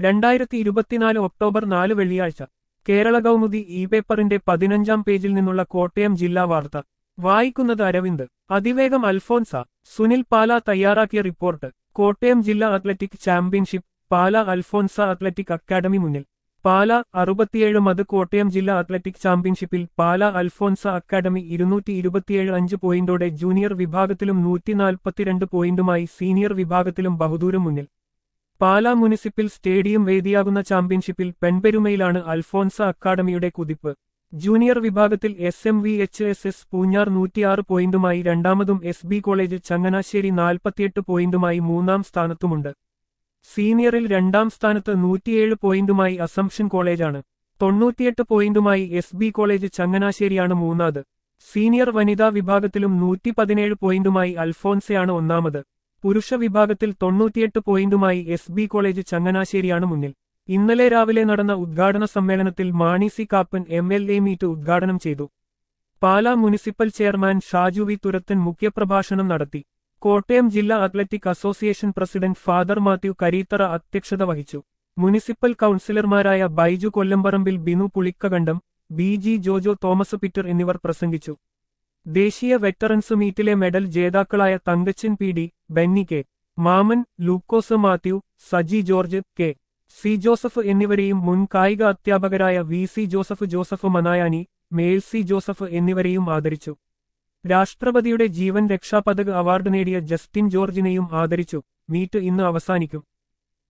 രണ്ടായിരത്തി ഇരുപത്തിനാല് ഒക്ടോബർ നാല് വെള്ളിയാഴ്ച കേരള കൗമുദി ഇ പേപ്പറിന്റെ പതിനഞ്ചാം പേജിൽ നിന്നുള്ള കോട്ടയം ജില്ലാ വാർത്ത വായിക്കുന്നത് അരവിന്ദ് അതിവേഗം അൽഫോൻസ സുനിൽ പാല തയ്യാറാക്കിയ റിപ്പോർട്ട് കോട്ടയം ജില്ലാ athletic championship Pala Alphonsa athletic academy മുന്നിൽ പാല അറുപത്തിയേഴ് മത് കോട്ടയം ജില്ലാ അത്ലറ്റിക് ചാമ്പ്യൻഷിപ്പിൽ പാല അൽഫോൻസ അക്കാദമി ഇരുന്നൂറ്റി ഇരുപത്തിയേഴ് അഞ്ച് പോയിന്റോടെ ജൂനിയർ വിഭാഗത്തിലും നൂറ്റി നാൽപ്പത്തിരണ്ട് പോയിന്റുമായി സീനിയർ വിഭാഗത്തിലും ബഹുദൂരം മുന്നിൽ പാല മുനിസിപ്പൽ സ്റ്റേഡിയം വേദിയാകുന്ന ചാമ്പ്യൻഷിപ്പിൽ പെൺപെരുമയിലാണ് അൽഫോൻസ അക്കാദമിയുടെ കുതിപ്പ് ജൂനിയർ വിഭാഗത്തിൽ S M V H S S Poonjar നൂറ്റിയാറ് പോയിന്റുമായി രണ്ടാമതും എസ് ബി കോളേജ് ചങ്ങനാശ്ശേരി നാൽപ്പത്തിയെട്ട് പോയിന്റുമായി മൂന്നാം സ്ഥാനത്തുമുണ്ട് സീനിയറിൽ രണ്ടാം സ്ഥാനത്ത് നൂറ്റിയേഴ് പോയിന്റുമായി അസംഷൻ കോളേജാണ് തൊണ്ണൂറ്റിയെട്ട് പോയിന്റുമായി എസ് ബി കോളേജ് ചങ്ങനാശ്ശേരിയാണ് മൂന്നാമത് സീനിയർ വനിതാ വിഭാഗത്തിലും നൂറ്റി പതിനേഴ് പോയിന്റുമായി അൽഫോൻസയാണ് ഒന്നാമത് പുരുഷ വിഭാഗത്തിൽ തൊണ്ണൂറ്റിയെട്ട് പോയിന്റുമായി എസ് ബി കോളേജ് ചങ്ങനാശ്ശേരിയാണ് മുന്നിൽ ഇന്നലെ രാവിലെ നടന്ന ഉദ്ഘാടന സമ്മേളനത്തിൽ Mani C Kappan M L A meet ഉദ്ഘാടനം ചെയ്തു Pala municipal chairman Shaju V Thurathan മുഖ്യപ്രഭാഷണം നടത്തി കോട്ടയം ജില്ലാ athletic association president father Mathew Kareethara അധ്യക്ഷത വഹിച്ചു മുനിസിപ്പൽ കൌൺസിലർമാരായ Baiju Kollamparambil Binu Pulikkakandam B G Jojo Thomas Peter എന്നിവർ പ്രസംഗിച്ചു ദേശീയ വെറ്ററൻസ് മീറ്റിലെ മെഡൽ ജേതാക്കളായ Thankachan P D Benny K Mammen Lukose Mathew Saji George K C Joseph എന്നിവരെയും മുൻ കായിക അധ്യാപകരായ V C Joseph Joseph മനായാനി Mercy Joseph എന്നിവരെയും ആദരിച്ചു രാഷ്ട്രപതിയുടെ ജീവൻ രക്ഷാപതക് അവാർഡ് നേടിയ ജസ്റ്റിൻ ജോർജിനെയും ആദരിച്ചു മീറ്റ് ഇന്ന് അവസാനിക്കും